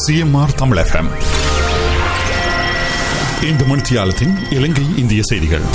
CMR Tamil FM இந்த மணித்தியாலத்தின் இலங்கை இந்திய செய்திகள்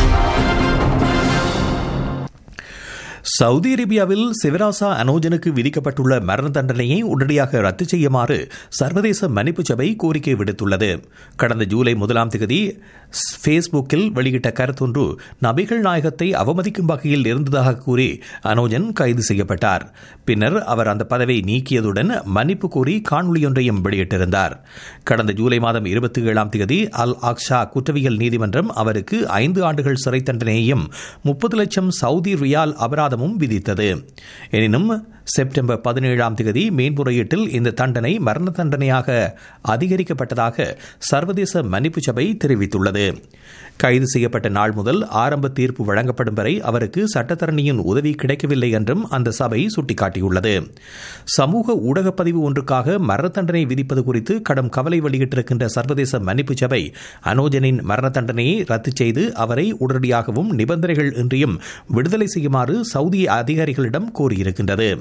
சவுதி அரேபியாவில் சிவராசா அனோஜனுக்கு விதிக்கப்பட்டுள்ள மரண தண்டனையை உடனடியாக ரத்து செய்யுமாறு சர்வதேச மன்னிப்பு சபை கோரிக்கை விடுத்துள்ளது கடந்த ஜூலை முதலாம் தேதி ஃபேஸ்புக்கில் வெளியிட்ட கருத்தொன்று நபிகள் நாயகத்தை அவமதிக்கும் வகையில் இருந்ததாக கூறி அனோஜன் கைது செய்யப்பட்டார் பின்னர் அவர் அந்த பதவியை நீக்கியதுடன் மன்னிப்பு கோரி காணொலியொன்றையும் வெளியிட்டிருந்தார் கடந்த ஜூலை மாதம் இருபத்தி ஏழாம் தேதி அல் அக்ஷா குற்றவியல் நீதிமன்றம் அவருக்கு ஐந்து ஆண்டுகள் சிறை தண்டனையையும் முப்பது லட்சம் சவுதி ரியால் அபராதமும் விதித்தது எனினும் செப்டம்பர் பதினேழாம் தேதி மேன்முறையீட்டில் இந்த தண்டனை மரண தண்டனையாக அதிகரிக்கப்பட்டதாக சர்வதேச மன்னிப்பு சபை தெரிவித்துள்ளது கைது செய்யப்பட்ட நாள் முதல் ஆரம்ப தீர்ப்பு வழங்கப்படும் வரை அவருக்கு சட்டத்தரணியின் உதவி கிடைக்கவில்லை என்றும் அந்த சபை சுட்டிக்காட்டியுள்ளது சமூக ஊடகப்பதிவு ஒன்றுக்காக மரண தண்டனை விதிப்பது குறித்து கடும் கவலை வெளியிட்டிருக்கின்ற சர்வதேச மன்னிப்பு சபை அனோஜனின் மரண தண்டனையை ரத்து செய்து அவரை உடனடியாகவும் நிபந்தனைகள் இன்றியும் விடுதலை செய்யுமாறு சவுதி அதிகாரிகளிடம் கோரியிருக்கின்றது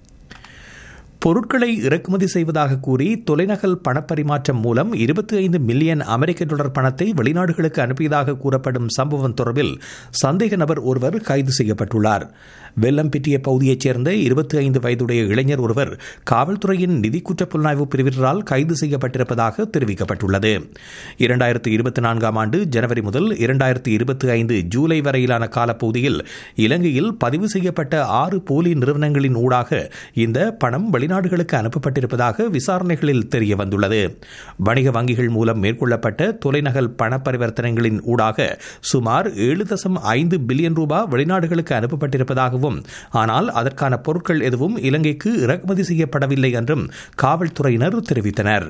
பொருட்களை இறக்குமதி செய்வதாக கூறி தொலைநகல் பணப்பரிமாற்றம் மூலம் இருபத்தி ஐந்து மில்லியன் அமெரிக்க டாலர் பணத்தை வெளிநாடுகளுக்கு அனுப்பியதாக கூறப்படும் சம்பவம் தொடர்பில் சந்தேக நபர் ஒருவர் கைது செய்யப்பட்டுள்ளார் வெள்ளம்பிட்டிய பகுதியைச் சேர்ந்த இருபத்தி ஐந்து வயதுடைய இளைஞர் ஒருவர் காவல்துறையின் நிதி குற்ற புலனாய்வு பிரிவினரால் கைது செய்யப்பட்டிருப்பதாக தெரிவிக்கப்பட்டுள்ளது இரண்டாயிரத்து இருபத்தி நான்காம் ஆண்டு ஜனவரி முதல் இரண்டாயிரத்து இருபத்தி ஐந்து ஜூலை வரையிலான காலப்பகுதியில் இலங்கையில் பதிவு செய்யப்பட்ட ஆறு போலி நிறுவனங்களின் ஊடாக இந்த பணம் வெளிநாடுகளுக்கு அனுப்பப்பட்டிருப்பதாக விசாரணைகளில் தெரிய வந்துள்ளது வணிக வங்கிகள் மூலம் மேற்கொள்ளப்பட்ட தொலைநகல் பண பரிவர்த்தனைகளின் ஊடாக சுமார் ஏழு தசம் ஐந்து பில்லியன் ரூபாய் வெளிநாடுகளுக்கு அனுப்பப்பட்டிருப்பதாகவும் ஆனால் அதற்கான பொருட்கள் எதுவும் இலங்கைக்கு இறக்குமதி செய்யப்படவில்லை என்றும் காவல்துறையினர் தெரிவித்தனர்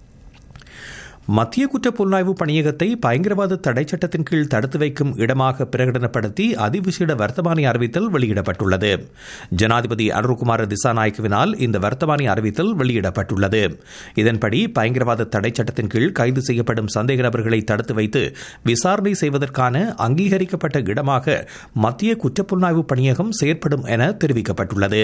மத்திய குற்ற புலனாய்வு பணியகத்தை பயங்கரவாத தடை சட்டத்தின் கீழ் தடுத்து வைக்கும் இடமாக பிரகடனப்படுத்தி அதிவிசேட வர்த்தமானி அறிவித்தல் வெளியிடப்பட்டுள்ளது ஜனாதிபதி அருண்குமார் திசாநாயக்கவினால் இந்த வர்த்தமானி அறிவித்தல் வெளியிடப்பட்டுள்ளது இதன்படி பயங்கரவாத தடை சட்டத்தின் கீழ் கைது செய்யப்படும் சந்தேக நபர்களை தடுத்து வைத்து விசாரணை செய்வதற்கான அங்கீகரிக்கப்பட்ட இடமாக மத்திய குற்றப்புலனாய்வு பணியகம் செயற்படும் என தெரிவிக்கப்பட்டுள்ளது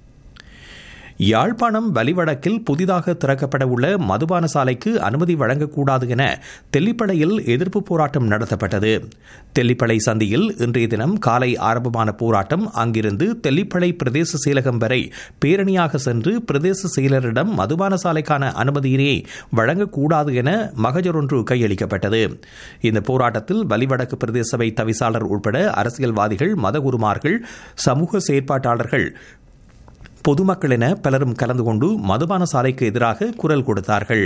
யாழ்ப்பாணம் வலிவடக்கில் புதிதாக திறக்கப்பட உள்ள மதுபான சாலைக்கு அனுமதி வழங்கக்கூடாது என தெல்லிப்பளையில் எதிர்ப்பு போராட்டம் நடத்தப்பட்டது தெல்லிப்பளை சந்தியில் இன்றைய தினம் காலை ஆரம்பமான போராட்டம் அங்கிருந்து தெல்லிப்பளை பிரதேச செயலகம் வரை பேரணியாக சென்று பிரதேச செயலரிடம் மதுபான சாலைக்கான அனுமதியினை வழங்கக்கூடாது என மகஜர் ஒன்று கையளிக்கப்பட்டது இந்த போராட்டத்தில் வலிவடக்கு பிரதேச சபை தவிசாளர் உட்பட அரசியல்வாதிகள் மதகுருமார்கள் சமூக செயற்பாட்டாளர்கள் பொதுமக்கள் என பலரும் கலந்து கொண்டு மதுபான சாலைக்கு எதிராக குரல் கொடுத்தார்கள்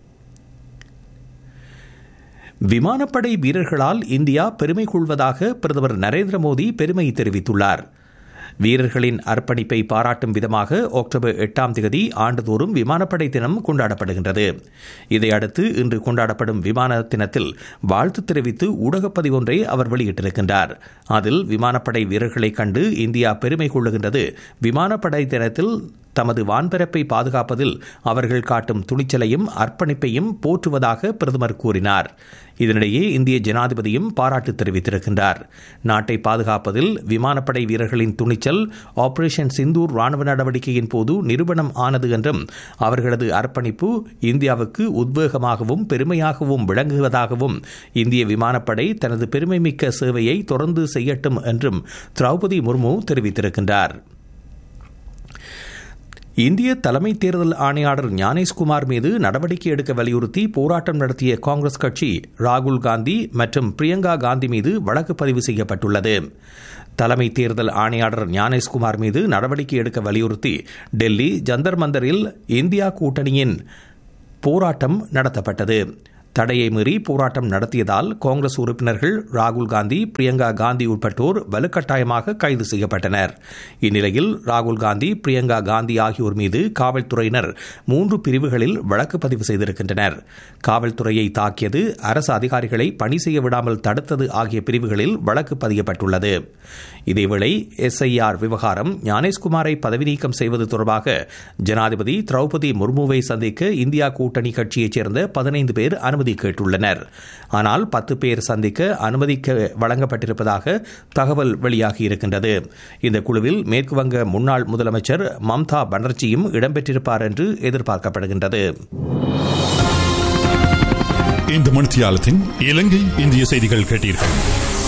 விமானப்படை வீரர்களால் இந்தியா பெருமை கொள்வதாக பிரதமர் நரேந்திர மோடி பெருமை தெரிவித்துள்ளார் வீரர்களின் அர்ப்பணிப்பை பாராட்டும் விதமாக அக்டோபர் எட்டாம் தேதி ஆண்டுதோறும் விமானப்படை தினம் கொண்டாடப்படுகின்றது இதையடுத்து இன்று கொண்டாடப்படும் விமான தினத்தில் வாழ்த்து தெரிவித்து ஊடகப்பதிவொன்றை அவர் வெளியிட்டிருக்கின்றார் அதில் விமானப்படை வீரர்களை கண்டு இந்தியா பெருமை கொள்ளுகின்றது விமானப்படை தினத்தில் தமது வான்பரப்பை பாதுகாப்பதில் அவர்கள் காட்டும் துணிச்சலையும் அர்ப்பணிப்பையும் போற்றுவதாக பிரதமர் கூறினார் இதனிடையே இந்திய ஜனாதிபதியும் பாராட்டு தெரிவித்திருக்கின்றார் நாட்டை பாதுகாப்பதில் விமானப்படை வீரர்களின் துணிச்சல் ஆபரேஷன் சிந்தூர் ராணுவ நடவடிக்கையின் போது நிரூபணம் ஆனது என்றும் அவர்களது அர்ப்பணிப்பு இந்தியாவுக்கு உத்வேகமாகவும் பெருமையாகவும் விளங்குவதாகவும் இந்திய விமானப்படை தனது பெருமைமிக்க சேவையை தொடர்ந்து செய்யட்டும் என்றும் திரௌபதி முர்மு தெரிவித்திருக்கின்றார் இந்திய தலைமை தேர்தல் ஆணையாளர் ஞானேஷ்குமார் மீது நடவடிக்கை எடுக்க வலியுறுத்தி போராட்டம் நடத்திய காங்கிரஸ் கட்சி ராகுல் காந்தி மற்றும் பிரியங்கா காந்தி மீது வழக்கு பதிவு செய்யப்பட்டுள்ளது தலைமை தேர்தல் ஆணையாளர் ஞானேஷ்குமார் மீது நடவடிக்கை எடுக்க வலியுறுத்தி டெல்லி ஜந்தர் மந்தரில் இந்தியா கூட்டணியின் போராட்டம் நடத்தப்பட்டது தடையை மீறி போராட்டம் நடத்தியதால் காங்கிரஸ் உறுப்பினர்கள் ராகுல் காந்தி பிரியங்கா காந்தி உட்பட்டோர் வலுக்கட்டாயமாக கைது செய்யப்பட்டனர் இந்நிலையில் ராகுல் காந்தி பிரியங்கா காந்தி ஆகியோர் மீது காவல்துறையினர் மூன்று பிரிவுகளில் வழக்கு பதிவு செய்திருக்கின்றனர் காவல்துறையை தாக்கியது அரசு அதிகாரிகளை பணி செய்ய விடாமல் தடுத்தது ஆகிய பிரிவுகளில் வழக்கு பதியப்பட்டுள்ளது இதேவேளை எஸ்ஐஆர் விவகாரம் ஞானேஷ்குமாரை பதவி நீக்கம் செய்வது தொடர்பாக ஜனாதிபதி திரௌபதி முர்முவை சந்திக்க இந்தியா கூட்டணி கட்சியைச் சேர்ந்த பதினைந்து பேர் அனுமதி அனுமதி கேட்டுள்ளனர் ஆனால் பத்து பேர் சந்திக்க அனுமதிக்க வழங்கப்பட்டிருப்பதாக தகவல் வெளியாகி இருக்கின்றது இந்த குழுவில் மேற்குவங்க முன்னாள் முதலமைச்சர் மம்தா பானர்ஜியும் இடம்பெற்றிருப்பார் என்று எதிர்பார்க்கப்படுகின்றது இந்த மணித்தியாலத்தின் இலங்கை இந்திய செய்திகள் கேட்டீர்கள்